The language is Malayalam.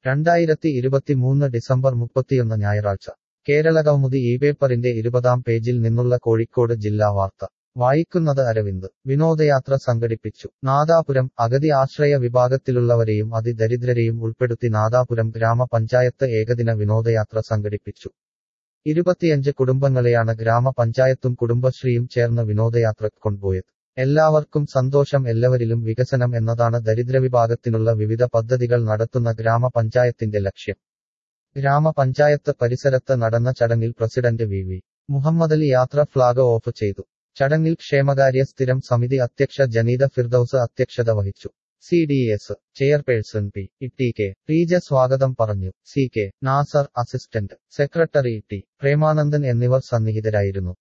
രണ്ടായിരത്തി ഇരുപത്തിമൂന്ന് ഡിസംബർ മുപ്പത്തിയൊന്ന് ഞായറാഴ്ച കേരളകൗമുദി ഈ പേപ്പറിന്റെ ഇരുപതാം പേജിൽ നിന്നുള്ള കോഴിക്കോട് ജില്ലാ വാർത്ത വായിക്കുന്നത് അരവിന്ദ് വിനോദയാത്ര സംഘടിപ്പിച്ചു നാദാപുരം അഗതി ആശ്രയ വിഭാഗത്തിലുള്ളവരെയും അതിദരിദ്രരെയും ഉൾപ്പെടുത്തി നാദാപുരം ഗ്രാമപഞ്ചായത്ത് ഏകദിന വിനോദയാത്ര സംഘടിപ്പിച്ചു ഇരുപത്തിയഞ്ച് കുടുംബങ്ങളെയാണ് ഗ്രാമപഞ്ചായത്തും കുടുംബശ്രീയും ചേർന്ന് വിനോദയാത്രക്ക് കൊണ്ടുപോയത് എല്ലാവർക്കും സന്തോഷം എല്ലാവരിലും വികസനം എന്നതാണ് ദരിദ്രവിഭാഗത്തിനുള്ള വിവിധ പദ്ധതികൾ നടത്തുന്ന ഗ്രാമപഞ്ചായത്തിന്റെ ലക്ഷ്യം ഗ്രാമപഞ്ചായത്ത് പരിസരത്ത് നടന്ന ചടങ്ങിൽ പ്രസിഡന്റ് വി വി മുഹമ്മദലി യാത്ര ഫ്ളാഗ് ഓഫ് ചെയ്തു ചടങ്ങിൽ ക്ഷേമകാര്യ സ്ഥിരം സമിതി അധ്യക്ഷ ജനീത ഫിർദൌസ് അധ്യക്ഷത വഹിച്ചു C D S chairperson P E K Reeja സ്വാഗതം പറഞ്ഞു C K Nasar assistant secretary T Premanandan എന്നിവർ സന്നിഹിതരായിരുന്നു